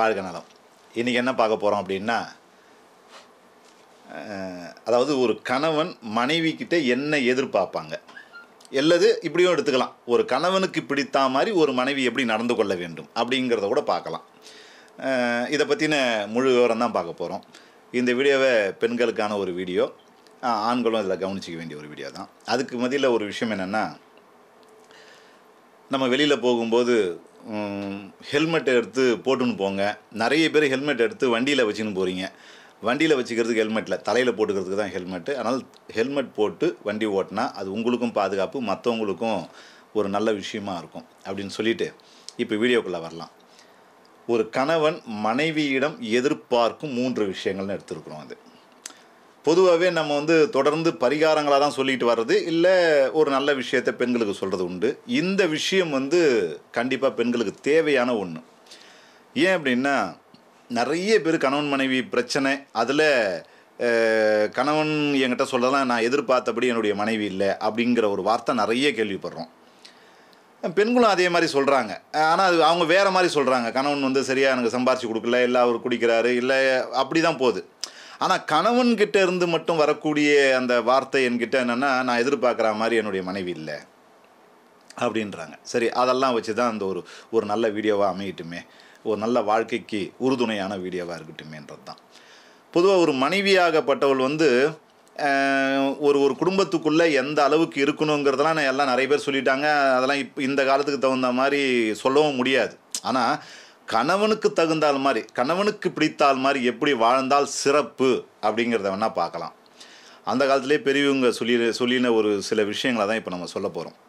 வாழ்க நலம் இன்றைக்கி என்ன பார்க்க போகிறோம் அப்படின்னா அஹ், அதாவது ஒரு கணவன் மனைவி கிட்ட என்ன எதிர்பார்ப்பாங்க அல்லது இப்படியும் எடுத்துக்கலாம் ஒரு கணவனுக்கு பிடித்த மாதிரி ஒரு மனைவி எப்படி நடந்து கொள்ள வேண்டும் அப்படிங்கிறத கூட பார்க்கலாம் அஹ், இதை பற்றின முழு விவரம் தான் பார்க்க போகிறோம் இந்த வீடியோவை பெண்களுக்கான ஒரு வீடியோ அஹ், ஆண்களும் இதில் கவனிச்சிக்க வேண்டிய ஒரு வீடியோ தான் அதுக்கு மத்தியில் ஒரு விஷயம் என்னென்னா நம்ம வெளியில் போகும்போது ஹெல்மெட் எடுத்து போட்டுன்னு போங்க நிறைய பேர் ஹெல்மெட் எடுத்து வண்டியில் வச்சுன்னு போகிறீங்க வண்டியில் வச்சுக்கிறதுக்கு ஹெல்மெட்டில் தலையில் போட்டுக்கிறதுக்கு தான் ஹெல்மெட்டு அதனால் ஹெல்மெட் போட்டு வண்டி ஓட்டினா அது உங்களுக்கும் பாதுகாப்பு மற்றவங்களுக்கும் ஒரு நல்ல விஷயமா இருக்கும் அப்படின்னு சொல்லிட்டு இப்போ வீடியோக்குள்ளே வரலாம் ஒரு கணவன் மனைவியிடம் எதிர்பார்க்கும் மூன்று விஷயங்கள்னு எடுத்துருக்குறோம் அது பொதுவாகவே நம்ம வந்து தொடர்ந்து பரிகாரங்களாக தான் சொல்லிட்டு வர்றது இல்லை ஒரு நல்ல விஷயத்தை பெண்களுக்கு சொல்கிறது உண்டு இந்த விஷயம் வந்து கண்டிப்பாக பெண்களுக்கு தேவையான ஒன்று ஏன் அப்படின்னா நிறைய பேர் கணவன் மனைவி பிரச்சனை அதில் கணவன் என்கிட்ட சொல்லலாம் நான் எதிர்பார்த்தபடி என்னுடைய மனைவி இல்லை அப்படிங்கிற ஒரு வார்த்தை நிறைய கேள்விப்படுறோம் பெண்களும் அதே மாதிரி சொல்கிறாங்க ஆனால் அது அவங்க வேறு மாதிரி சொல்கிறாங்க கணவன் வந்து சரியாக எனக்கு சம்பாரிச்சு கொடுக்கல இல்லை அவர் குடிக்கிறாரு இல்லை அப்படி தான் போகுது ஆனால் கணவன்கிட்ட இருந்து மட்டும் வரக்கூடிய அந்த வார்த்தை என்கிட்ட என்னென்னா நான் எதிர்பார்க்குற மாதிரி என்னுடைய மனைவி இல்லை அப்படின்றாங்க சரி அதெல்லாம் வச்சு தான் அந்த ஒரு ஒரு நல்ல வீடியோவாக அமையட்டுமே ஒரு நல்ல வாழ்க்கைக்கு உறுதுணையான வீடியோவாக இருக்கட்டுமேன்றது தான் பொதுவாக ஒரு மனைவியாகப்பட்டவள் வந்து அஹ், ஒரு ஒரு குடும்பத்துக்குள்ளே எந்த அளவுக்கு இருக்கணுங்கிறதெல்லாம் நான் எல்லாம் நிறைய பேர் சொல்லிட்டாங்க அதெல்லாம் இப்போ இந்த காலத்துக்கு தகுந்த மாதிரி சொல்லவும் முடியாது ஆனால் கணவனுக்கு தகுந்தால் மாதிரி கணவனுக்கு பிடித்தால் மாதிரி எப்படி வாழ்ந்தால் சிறப்பு அப்படிங்கிறத வேணால் பார்க்கலாம் அந்த காலத்திலே பெரியவங்க சொல்லி சொல்லின ஒரு சில விஷயங்களை தான் இப்போ நம்ம சொல்ல போகிறோம்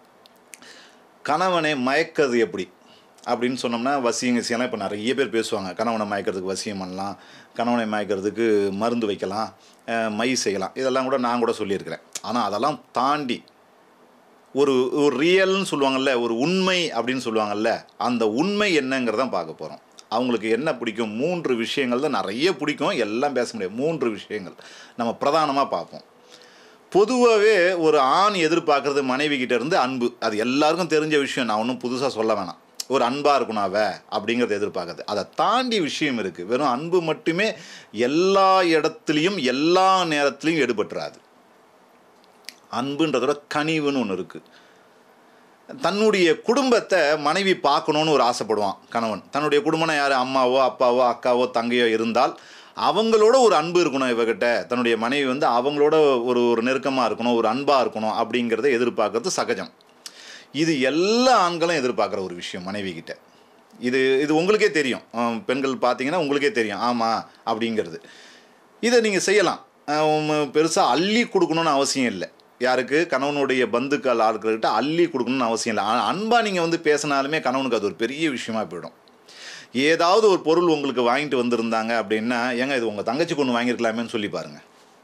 கணவனை மயக்கிறது எப்படி அப்படின்னு சொன்னோம்னா வசியம் கிசியெல்லாம் இப்போ நிறைய பேர் பேசுவாங்க கணவனை மயக்கிறதுக்கு வசியம் பண்ணலாம் கணவனை மயக்கிறதுக்கு மருந்து வைக்கலாம் அஹ், மை செய்யலாம் இதெல்லாம் கூட நான் கூட சொல்லியிருக்கிறேன் ஆனால் அதெல்லாம் தாண்டி ஒரு ஒரு ரியல்னு சொல்லுவாங்கல்ல ஒரு உண்மை அப்படின்னு சொல்லுவாங்கல்ல அந்த உண்மை என்னங்கிறதான் பார்க்க போகிறோம் அவங்களுக்கு என்ன பிடிக்கும் மூன்று விஷயங்கள் தான் நிறைய பிடிக்கும் எல்லாம் பேச முடியாது மூன்று விஷயங்கள் நம்ம பிரதானமாக பார்ப்போம் பொதுவாகவே ஒரு ஆண் எதிர்பார்க்கறது மனைவி கிட்ட இருந்து அன்பு அது எல்லாருக்கும் தெரிஞ்ச விஷயம் நான் ஒன்றும் புதுசாக சொல்ல வேணாம் ஒரு அன்பாக இருக்கணும் அவ அப்படிங்கிறத எதிர்பார்க்குறது அதை தாண்டி விஷயம் இருக்குது வெறும் அன்பு மட்டுமே எல்லா இடத்துலையும் எல்லா நேரத்துலையும் எடுபட்டுறாது அன்புன்றதோட கனிவுன்னு ஒன்று இருக்குது தன்னுடைய குடும்பத்தை மனைவி பார்க்கணுன்னு ஒரு ஆசைப்படுவான் கணவன் தன்னுடைய குடும்பம்னா யார் அம்மாவோ அப்பாவோ அக்காவோ தங்கையோ இருந்தால் அவங்களோட ஒரு அன்பு இருக்கணும் இவகிட்ட தன்னுடைய மனைவி வந்து அவங்களோட ஒரு ஒரு நெருக்கமாக இருக்கணும் ஒரு அன்பாக இருக்கணும் அப்படிங்கிறத எதிர்பார்க்கறது சகஜம் இது எல்லா ஆண்களும் எதிர்பார்க்குற ஒரு விஷயம் மனைவி கிட்ட இது இது உங்களுக்கே தெரியும் அஹ் பெண்கள் பார்த்தீங்கன்னா உங்களுக்கே தெரியும் ஆமாம் அப்படிங்கிறது இதை நீங்கள் செய்யலாம் பெருசாக அள்ளி கொடுக்கணும்னு அவசியம் இல்லை யாருக்கு கணவனுடைய பந்துக்கள் ஆட்கள்கிட்ட அள்ளி கொடுக்கணும்னு அவசியம் இல்லை ஆனால் அன்பாக நீங்கள் வந்து பேசினாலுமே கணவனுக்கு அது ஒரு பெரிய விஷயமா போயிடும் ஏதாவது ஒரு பொருள் உங்களுக்கு வாங்கிட்டு வந்திருந்தாங்க அப்படின்னா ஏங்க இது உங்கள் தங்கச்சிக்கு ஒன்று வாங்கியிருக்கலாமேன்னு சொல்லி பாருங்க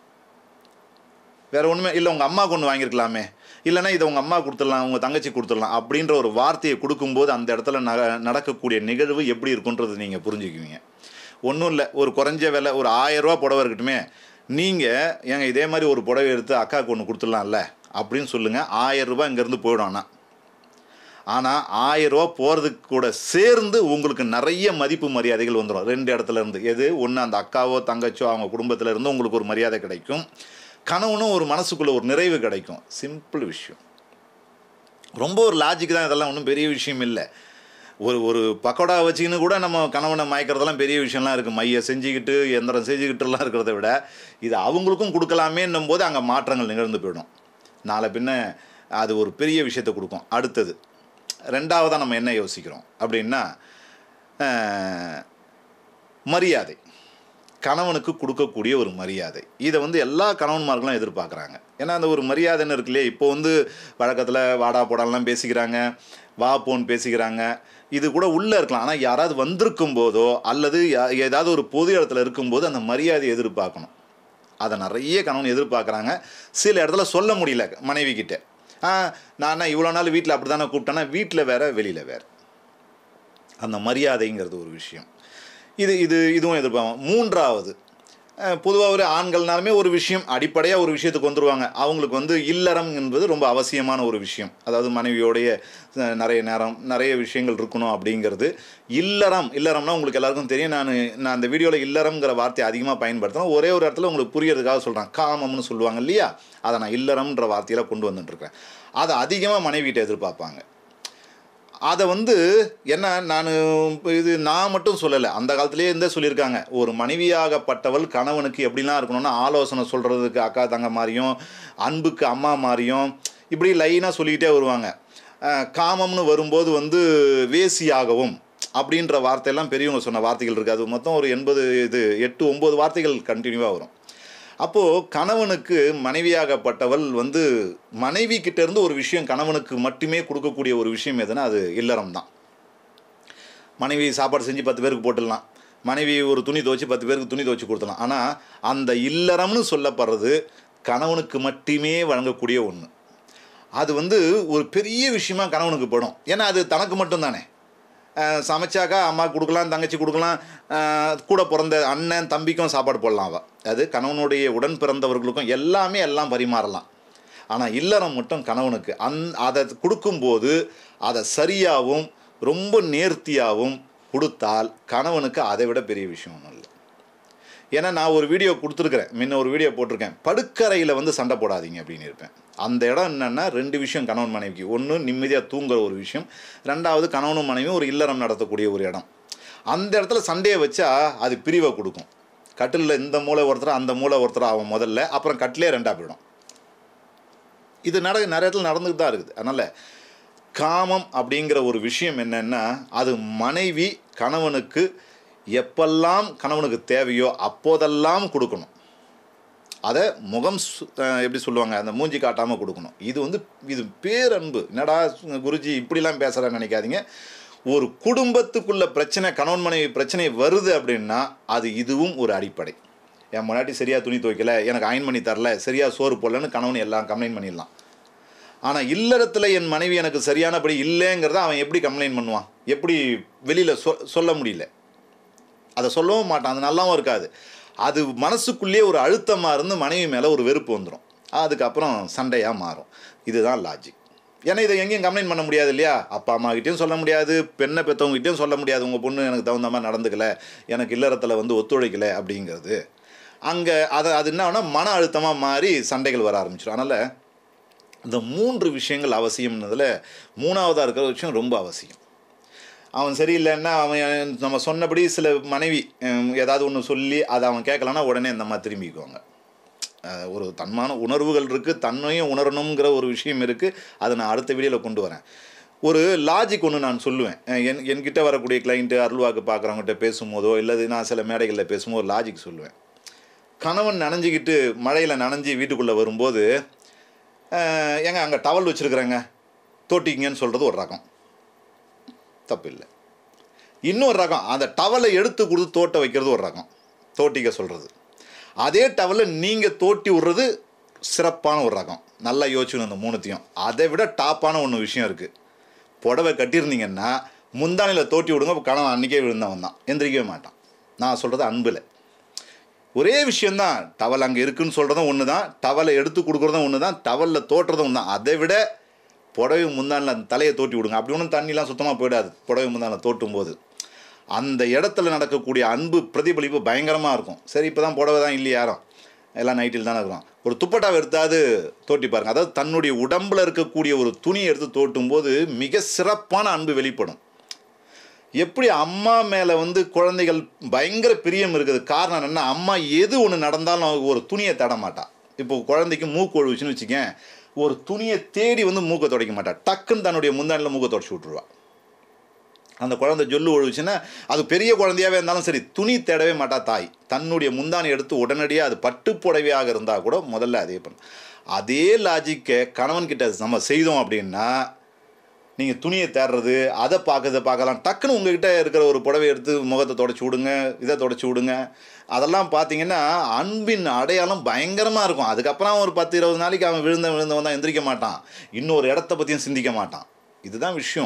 வேற ஒன்றுமே இல்லை உங்கள் அம்மாவுக்கு ஒன்று வாங்கியிருக்கலாமே இல்லைன்னா இதை உங்கள் அம்மா கொடுத்துடலாம் உங்கள் தங்கச்சி கொடுத்துடலாம் அப்படின்ற ஒரு வார்த்தையை கொடுக்கும்போது அந்த இடத்துல ந நடக்கக்கூடிய நிகழ்வு எப்படி இருக்குன்றது நீங்கள் புரிஞ்சுக்குவீங்க ஒன்றும் இல்லை ஒரு குறைஞ்ச விலை ஒரு ஆயரூவா புடவை இருக்கட்டுமே நீங்கள் ஏங்க இதே மாதிரி ஒரு புடவை எடுத்து அக்காவுக்கு ஒன்று கொடுத்துடலாம்ல அப்படின்னு சொல்லுங்கள் ஆயிரம் ரூபாய் இங்கேருந்து போயிடும் ஆனால் ஆனால் ஆயிரம் ரூபா போகிறதுக்கு கூட சேர்ந்து உங்களுக்கு நிறைய மதிப்பு மரியாதைகள் வந்துடும் ரெண்டு இடத்துல இருந்து எது ஒன்று அந்த அக்காவோ தங்கச்சோ அவங்க குடும்பத்தில் இருந்து உங்களுக்கு ஒரு மரியாதை கிடைக்கும் கணவனும் ஒரு மனசுக்குள்ள ஒரு நிறைவு கிடைக்கும் சிம்பிள் விஷயம் ரொம்ப ஒரு லாஜிக் தான் இதெல்லாம் ஒன்றும் பெரிய விஷயம் இல்லை ஒரு ஒரு பக்கோடா வச்சுக்கின்னு கூட நம்ம கணவனை மயக்கிறதெல்லாம் பெரிய விஷயம்லாம் இருக்குது மையை செஞ்சுக்கிட்டு எந்திரம் செஞ்சுக்கிட்டுலாம் இருக்கிறத விட இது அவங்களுக்கும் கொடுக்கலாமேன்னும் போது அங்கே மாற்றங்கள் நிகழ்ந்து போயிடும் நாளை பின்ன அது ஒரு பெரிய விஷயத்தை கொடுக்கும் அடுத்தது ரெண்டாவதாக நம்ம என்ன யோசிக்கிறோம் அப்படின்னா அஹ், மரியாதை கணவனுக்கு கொடுக்கக்கூடிய ஒரு மரியாதை இதை வந்து எல்லா கணவன்மார்களும் எதிர்பார்க்குறாங்க ஏன்னா அந்த ஒரு மரியாதைன்னு இருக்கு இல்லையா இப்போ வந்து வழக்கத்தில் வாடா போடாலாம் பேசிக்கிறாங்க வா போன்னு பேசிக்கிறாங்க இது கூட உள்ளே இருக்கலாம் ஆனால் யாராவது வந்திருக்கும் போதோ அல்லது யா- ஏதாவது ஒரு பொது இடத்துல இருக்கும்போது அந்த மரியாதையை எதிர்பார்க்கணும் அதை நிறைய கணவன் எதிர்பார்க்குறாங்க சில இடத்துல சொல்ல முடியல மனைவி கிட்ட ஆ நான் இவ்வளோ நாள் வீட்டில் அப்படி தானே கூப்பிட்டேன்னா வீட்டில் வேற வெளியில் வேற அந்த மரியாதைங்கிறது ஒரு விஷயம் இது இது இதுவும் எதிர்பார்ப்போம் மூன்றாவது பொதுவாக ஒரு ஆண்கள்னாலுமே ஒரு விஷயம் அடிப்படையாக ஒரு விஷயத்துக்கு வந்துருவாங்க அவங்களுக்கு வந்து இல்லறம் என்பது ரொம்ப அவசியமான ஒரு விஷயம் அதாவது மனைவியோடைய அஹ், நிறைய நேரம் நிறைய விஷயங்கள் இருக்கணும் அப்படிங்கிறது இல்லறம் இல்லறம்னா உங்களுக்கு எல்லாருக்கும் தெரியும் நான் நான் அந்த வீடியோவில் இல்லறம்ங்கிற வார்த்தையை அதிகமாக பயன்படுத்துகிறேன் ஒரே ஒரு இடத்துல உங்களுக்கு புரியறதுக்காக சொல்கிறேன் காமம்னு சொல்லுவாங்க இல்லையா அதை நான் இல்லறம்ன்ற வார்த்தையில கொண்டு வந்துட்டுருக்கேன் அதை அதிகமாக மனைவிகிட்ட எதிர்பார்ப்பாங்க அதை வந்து என்ன நான் இது நான் மட்டும் சொல்லலை அந்த காலத்திலேயே இருந்தே சொல்லியிருக்காங்க ஒரு மனைவியாகப்பட்டவள் கணவனுக்கு எப்படிலாம் இருக்கணும்னு ஆலோசனை சொல்கிறதுக்கு அக்கா தங்க மாதிரியும் அன்புக்கு அம்மா மாதிரியும் இப்படி லைனாக சொல்லிக்கிட்டே வருவாங்க அஹ், காமம்னு வரும்போது வந்து வேசியாகவும் அப்படின்ற வார்த்தையெல்லாம் பெரியவங்க சொன்ன வார்த்தைகள் இருக்குது அது மொத்தம் ஒரு எண்பது இது எட்டு ஒம்பது வார்த்தைகள் கண்டினியூவாக வரும் அப்போது கணவனுக்கு மனைவியாகப்பட்டவள் வந்து மனைவி கிட்ட இருந்து ஒரு விஷயம் கணவனுக்கு மட்டுமே கொடுக்கக்கூடிய ஒரு விஷயம் எதுனா அது இல்லறம் தான் மனைவி சாப்பாடு செஞ்சு பத்து பேருக்கு போட்டுடலாம் மனைவி ஒரு துணி துவைச்சி பத்து பேருக்கு துணி துவைச்சி கொடுத்துடலாம் ஆனால் அந்த இல்லறம்னு சொல்லப்படுறது கணவனுக்கு மட்டுமே வழங்கக்கூடிய ஒன்று அது வந்து ஒரு பெரிய விஷயமா கணவனுக்கு படும் ஏன்னா அது தனக்கு மட்டும்தானே அஹ் சமைச்சாக்கா அம்மா கொடுக்கலாம் தங்கச்சி கொடுக்கலாம் அஹ் கூட பிறந்த அண்ணன் தம்பிக்கும் சாப்பாடு போடலாம் அவள் அது கணவனுடைய உடன் பிறந்தவர்களுக்கும் எல்லாமே எல்லாம் பரிமாறலாம் ஆனால் இல்லறம் மட்டும் கணவனுக்கு அந் அதை கொடுக்கும்போது அதை சரியாகவும் ரொம்ப நேர்த்தியாகவும் கொடுத்தால் கணவனுக்கு அதை விட பெரிய விஷயம் ஒன்றும் இல்லை ஏன்னா நான் ஒரு வீடியோ கொடுத்துருக்குறேன் முன்ன ஒரு வீடியோ போட்டிருக்கேன் படுக்கறையில் வந்து சண்டை போடாதீங்க அப்படின்னு இருப்பேன் அந்த இடம் என்னென்னா ரெண்டு விஷயம் கணவன் மனைவிக்கு ஒன்று நிம்மதியாக தூங்குற ஒரு விஷயம் ரெண்டாவது கணவனும் மனைவியும் ஒரு இல்லறம் நடத்தக்கூடிய ஒரு இடம் அந்த இடத்துல சண்டையை வச்சா அது பிரிவை கொடுக்கும் கட்டிலில் இந்த மூளை ஒருத்தர் அந்த மூளை ஒருத்தர் ஆகும் முதல்ல அப்புறம் கட்டிலே ரெண்டாக போயிடும் இது நட நிறைய இடத்துல நடந்துட்டு தான் இருக்குது அதனால் காமம் அப்படிங்கிற ஒரு விஷயம் என்னென்னா அது மனைவி கணவனுக்கு எப்பெல்லாம் கணவனுக்கு தேவையோ அப்போதெல்லாம் கொடுக்கணும் அதை முகம் சு- அஹ் எப்படி சொல்லுவாங்க அந்த மூஞ்சி காட்டாமல் கொடுக்கணும் இது வந்து இது பேரன்பு என்னடா குருஜி இப்படிலாம் பேசுகிறேன்னு நினைக்காதீங்க ஒரு குடும்பத்துக்குள்ள பிரச்சனை கணவன் மனைவி பிரச்சனை வருது அப்படின்னா அது இதுவும் ஒரு அடிப்படை என் முன்னாடி சரியாக துணி துவைக்கல எனக்கு அயன் பண்ணி தரல சரியாக சோறு போடலன்னு கணவன் எல்லாம் கம்ப்ளைண்ட் பண்ணிடலாம் ஆனால் இல்லறத்தில் என் மனைவி எனக்கு சரியானபடி இல்லைங்கிறத அவன் எப்படி கம்ப்ளைண்ட் பண்ணுவான் எப்படி வெளியில் சொ சொல்ல முடியல அதை சொல்லவும் மாட்டான் அது நல்லாவும் இருக்காது அது மனசுக்குள்ளேயே ஒரு அழுத்தமாக இருந்து மனைவி மேலே ஒரு வெறுப்பு வந்துடும் அதுக்கப்புறம் சண்டையாக மாறும் இதுதான் லாஜிக் ஏன்னா இதை எங்கேயும் கம்ப்ளைண்ட் பண்ண முடியாது இல்லையா அப்பா அம்மாகிட்டையும் சொல்ல முடியாது பெண்ணை பெற்றவங்ககிட்டையும் சொல்ல முடியாது உங்கள் பொண்ணு எனக்கு தகுந்த மாதிரி நடந்துக்கல எனக்கு இல்லறத்தில் வந்து ஒத்துழைக்கல அப்படிங்கிறது அங்கே அதை அது என்ன ஆகும்னா மன அழுத்தமாக மாறி சண்டைகள் வர ஆரம்பிச்சிடும் அதனால் இந்த மூன்று விஷயங்கள் அவசியம்னதில் மூணாவதாக இருக்கிற விஷயம் ரொம்ப அவசியம் அவன் சரியில்லைன்னா அவன் நம்ம சொன்னபடி சில மனைவி ஹம், ஏதாவது ஒன்று சொல்லி அதை அவன் கேட்கலன்னா உடனே இந்த மாதிரி திரும்பிக்குவாங்க அஹ், ஒரு தன்மான உணர்வுகள் இருக்குது தன்னையும் உணரணுங்கிற ஒரு விஷயம் இருக்குது அதை நான் அடுத்த வீடியோவில் கொண்டு வரேன் ஒரு லாஜிக் ஒன்று நான் சொல்லுவேன் அஹ், என் என்கிட்ட வரக்கூடிய கிளைண்ட்டு அருள்வாக்கு பார்க்குறவங்ககிட்ட பேசும்போதோ இல்லது நான் சில மேடைகளில் பேசும்போது லாஜிக் சொல்லுவேன் கணவன் நனைஞ்சிக்கிட்டு மழையில் நனைஞ்சி வீட்டுக்குள்ளே வரும்போது அஹ், ஏங்க அங்கே டவல் வச்சுருக்குறேங்க தோட்டிங்கன்னு சொல்கிறது ஒரு ரகம் தப்பு இல்லை இன்னொரு ரகம் அந்த டவலை எடுத்து கொடுத்து தோட்ட வைக்கிறது ஒரு ரகம் தோட்டிக்க சொல்கிறது அதே டவலை நீங்கள் தோட்டி விடுறது சிறப்பான ஒரு ரகம் நல்லா யோசிக்கணும் அந்த மூணுத்தையும் அதை விட டாப்பான ஒன்று விஷயம் இருக்குது புடவை கட்டியிருந்தீங்கன்னா முந்தானையில் தோட்டி விடுங்க அப்ப கணவன் அன்றைக்கே விழுந்தவன் தான் எந்திரிக்கவே மாட்டான் நான் சொல்கிறது அன்பில் ஒரே விஷயந்தான் டவல் அங்கே இருக்குன்னு சொல்கிறதும் ஒன்று தான் டவலை எடுத்து கொடுக்குறதும் ஒன்று தான் டவலில் தோட்டுறதும் ஒன்று தான் அதை விட புடவை முந்தானில் அந்த தலையை தோட்டி விடுங்க அப்படி ஒன்றும் தண்ணிலாம் சுத்தமாக போயிடாது புடவை முந்தானில் தோட்டும் போது அந்த இடத்துல நடக்கக்கூடிய அன்பு பிரதிபலிப்பு பயங்கரமாக இருக்கும் சரி இப்போ தான் புடவை தான் இல்லையா யாரும் எல்லாம் நைட்டில் தானே இருக்கிறோம் ஒரு துப்பட்டாவை எடுத்தாவது தோட்டி பாருங்க அதாவது தன்னுடைய உடம்புல இருக்கக்கூடிய ஒரு துணியை எடுத்து தோட்டும் போது மிக சிறப்பான அன்பு வெளிப்படும் எப்படி அம்மா மேலே வந்து குழந்தைகள் பயங்கர பிரியம் இருக்குது காரணம் என்ன அம்மா எது ஒன்று நடந்தாலும் ஒரு துணியை தட மாட்டா இப்போ குழந்தைக்கு மூக்கு ஒழுச்சுன்னு வச்சுக்கேன் ஒரு துணியை தேடி வந்து மூக்கை துடைக்க மாட்டா டக்குன்னு தன்னுடைய முந்தானில் மூக்கை தொடச்சி விட்ருவா அந்த குழந்தை ஜொல்லு ஒழுச்சுன்னா அது பெரிய குழந்தையாவே இருந்தாலும் சரி துணி தேடவே மாட்டா தாய் தன்னுடைய முந்தானை எடுத்து உடனடியாக அது பட்டு புடவையாக இருந்தால் கூட முதல்ல அதே பண்ணும் அதே லாஜிக்கை கணவன்கிட்ட நம்ம செய்தோம் அப்படின்னா நீங்கள் துணியை தேடுறது அதை பார்க்கறத பார்க்கலாம் டக்குன்னு உங்ககிட்ட இருக்கிற ஒரு புடவை எடுத்து முகத்தை தொடச்சி விடுங்க இதை தொடச்சி விடுங்க அதெல்லாம் பார்த்தீங்கன்னா அன்பின் அடையாளம் பயங்கரமாக இருக்கும் அதுக்கப்புறம் ஒரு பத்து இருபது நாளைக்கு அவன் விழுந்த விழுந்தவன் தான் எந்திரிக்க மாட்டான் இன்னொரு இடத்த பற்றியும் சிந்திக்க மாட்டான் இதுதான் விஷயம்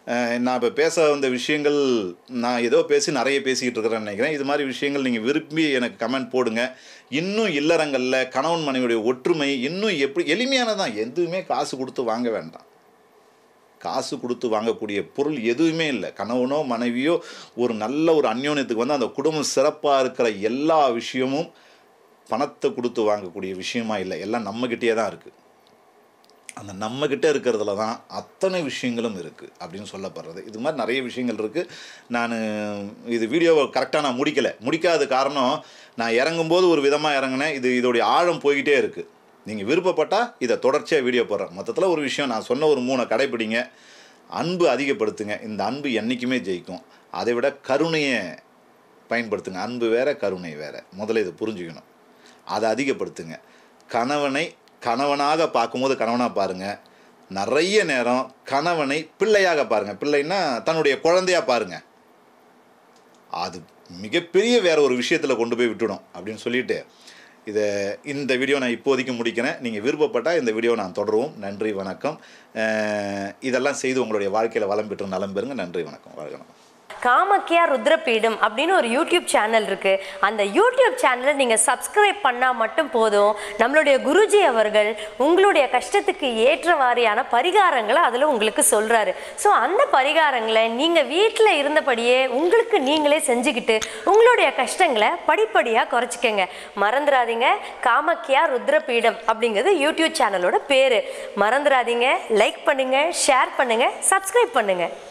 அஹ், நான் இப்போ பேச வந்த விஷயங்கள் நான் ஏதோ பேசி நிறைய பேசிக்கிட்டு இருக்கிறேன்னு நினைக்கிறேன் இது மாதிரி விஷயங்கள் நீங்கள் விரும்பி எனக்கு கமெண்ட் போடுங்க இன்னும் இல்லறங்களில் கணவன் மனைவியுடைய ஒற்றுமை இன்னும் எப்படி எளிமையானதான் எதுவுமே காசு கொடுத்து வாங்க வேண்டாம் காசு கொடுத்து வாங்கக்கூடிய பொருள் எதுவுமே இல்லை கணவனோ மனைவியோ ஒரு நல்ல ஒரு அந்யோன்யத்துக்கு வந்து அந்த குடும்பம் சிறப்பாக இருக்கிற எல்லா விஷயமும் பணத்தை கொடுத்து வாங்கக்கூடிய விஷயமா இல்லை எல்லாம் நம்மக்கிட்டே தான் இருக்குது அந்த நம்மக்கிட்ட இருக்கிறதுல தான் அத்தனை விஷயங்களும் இருக்குது அப்படின்னு சொல்லப்படுறது இது மாதிரி நிறைய விஷயங்கள் இருக்குது நான் இது வீடியோவை கரெக்டாக நான் முடிக்கலை முடிக்காத காரணம் நான் இறங்கும்போது ஒரு விதமாக இறங்கினேன் இது இதோடைய ஆழம் போய்கிட்டே இருக்குது நீங்கள் விருப்பப்பட்டால் இதை தொடர்ச்சியாக வீடியோ போடுறேன் மொத்தத்தில் ஒரு விஷயம் நான் சொன்ன ஒரு மூணை கடைப்பிடிங்க அன்பு அதிகப்படுத்துங்க இந்த அன்பு என்றைக்குமே ஜெயிக்கும் அதை விட கருணையை பயன்படுத்துங்க அன்பு வேற கருணை வேற முதல்ல இதை புரிஞ்சுக்கணும் அதை அதிகப்படுத்துங்க கணவனை கணவனாக பார்க்கும்போது கணவனாக பாருங்கள் நிறைய நேரம் கணவனை பிள்ளையாக பாருங்கள் பிள்ளைன்னா தன்னுடைய குழந்தையாக பாருங்கள் அது மிகப்பெரிய வேற ஒரு விஷயத்தில் கொண்டு போய் விட்டுடும் அப்படின்னு சொல்லிட்டு இதை இந்த வீடியோ நான் இப்போதைக்கு முடிக்கிறேன் நீங்கள் விருப்பப்பட்டால் இந்த வீடியோ நான் தொடருவோம் நன்றி வணக்கம் அஹ் இதெல்லாம் செய்து உங்களுடைய வாழ்க்கையில் வளம் பெற்று நலம் பெறுங்க நன்றி வணக்கம் வாழ்க வணக்கம் காமக்கியா ருத்ரபீடம் அப்படின்னு ஒரு யூடியூப் சேனல் இருக்கு அந்த யூடியூப் சேனலை நீங்க சப்ஸ்கிரைப் பண்ணா மட்டும் போதும் நம்மளுடைய குருஜி அவர்கள் உங்களுடைய கஷ்டத்துக்கு ஏற்ற வாரியான பரிகாரங்களை அதுல உங்களுக்கு சொல்றாரு ஸோ அந்த பரிகாரங்களை நீங்க வீட்டில் இருந்தபடியே உங்களுக்கு நீங்களே செஞ்சுக்கிட்டு உங்களுடைய கஷ்டங்களை படிப்படியா குறைச்சிக்கங்க மறந்துடாதீங்க காமக்கியா ருத்ரபீடம் அப்படிங்கிறது யூடியூப் சேனலோட பேரு மறந்துடாதீங்க லைக் பண்ணுங்க ஷேர் பண்ணுங்க சப்ஸ்கிரைப் பண்ணுங்க